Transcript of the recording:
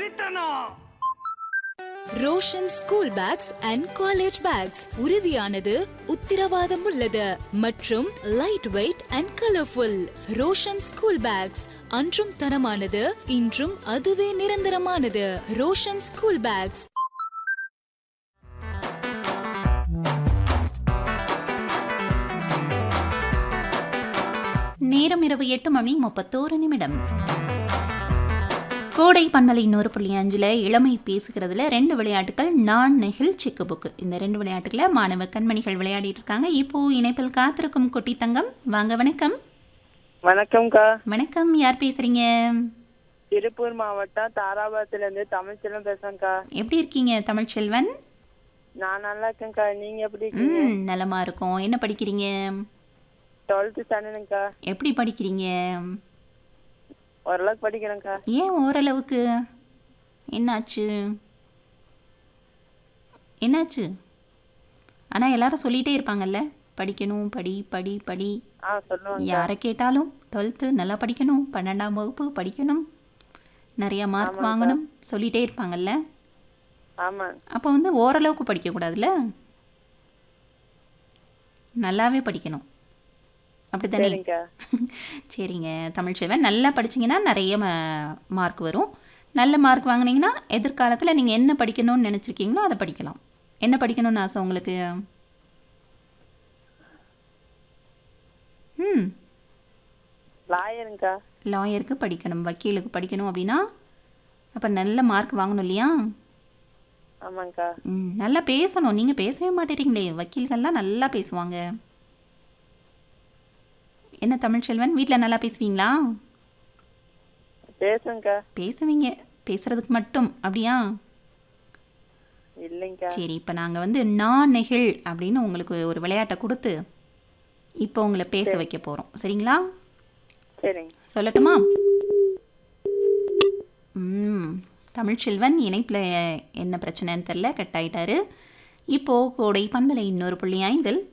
வெறித்தனம் Roshan school bags and college bags உறுதியானது உத்திரவாதம் உள்ளது மற்றும் light weight and colourful Roshan school bags அன்றும் தரமானது இன்றும் அதுவே நிரந்தரமானது ரோஷன் ஸ்கூல் பேக்ஸ் நேரம் இரவு எட்டு மணி முப்பத்தோரு நிமிடம் கோடை பண்பலை இன்னொரு புள்ளி அஞ்சில் இளமை பேசுகிறதுல ரெண்டு விளையாட்டுகள் நான் நெகில் சிக்கு புக்கு இந்த ரெண்டு விளையாட்டுகளை மாணவ கண்மணிகள் விளையாடிட்டு இருக்காங்க இப்போ இணைப்பில் காத்திருக்கும் குட்டி தங்கம் வாங்க வணக்கம் வணக்கம்க்கா வணக்கம் யார் பேசுறீங்க திருப்பூர் மாவட்டம் தாராபுரத்துல இருந்து தமிழ்ச்செல்வம் பேசுறேன்க்கா எப்படி இருக்கீங்க தமிழ்ச்செல்வன் நான் நல்லா இருக்கேன்க்கா நீங்க எப்படி இருக்கீங்க ம் நலமா இருக்கோம் என்ன படிக்கிறீங்க டுவெல்த்து ஸ்டாண்டர்டுங்கக்கா எப்படி படிக்கிறீங்க ஓரளவுக்கு படிக்கிறேன்க்கா ஏன் ஓரளவுக்கு என்னாச்சு என்னாச்சு ஆனால் எல்லாரும் சொல்லிகிட்டே இருப்பாங்கல்ல படிக்கணும் படி படி படி ஆ சொல்லுவாங்க யாரை கேட்டாலும் டுவெல்த்து நல்லா படிக்கணும் பன்னெண்டாம் வகுப்பு படிக்கணும் நிறைய மார்க் வாங்கணும் சொல்லிகிட்டே இருப்பாங்கல்ல ஆமா அப்போ வந்து ஓரளவுக்கு படிக்கக்கூடாதுல்ல நல்லாவே படிக்கணும் அப்படித்தானே சரிங்கக்கா சரிங்க தமிழ்ச்செல்வன் நல்லா படிச்சீங்கன்னா நிறைய மார்க் வரும் நல்ல மார்க் வாங்குனீங்கன்னா எதிர்காலத்தில் நீங்கள் என்ன படிக்கணும்னு நினச்சிருக்கீங்களோ அதை படிக்கலாம் என்ன படிக்கணும்னு ஆசை உங்களுக்கு ம் லாயருங்கக்கா லாயருக்கு படிக்கணும் வக்கீலுக்கு படிக்கணும் அப்படின்னா அப்போ நல்ல மார்க் வாங்கணும் இல்லையா ஆமாங்கக்கா ம் நல்லா பேசணும் நீங்கள் பேசவே மாட்டேறீங்களே வக்கீல்கள்லாம் நல்லா பேசுவாங்க என்ன தமிழ்ச்செல்வன் வீட்டில் நல்லா பேசுவீங்களா பேசுங்கக்கா பேசுவீங்க பேசுறதுக்கு மட்டும் அப்படியா இல்லைங்கக்கா சரி இப்போ நாங்கள் வந்து நான் நெகிழ் அப்படின்னு உங்களுக்கு ஒரு விளையாட்டை கொடுத்து இப்போ உங்களை பேச வைக்க போகிறோம் சரிங்களா சரிங்க சொல்லட்டுமா ம் தமிழ்ச்செல்வன் இணைப்பில் என்ன பிரச்சனைன்னு தெரில கட் ஆயிட்டாரு இப்போது கோடை பண்பலை இன்னொரு புள்ளி ஐந்தில்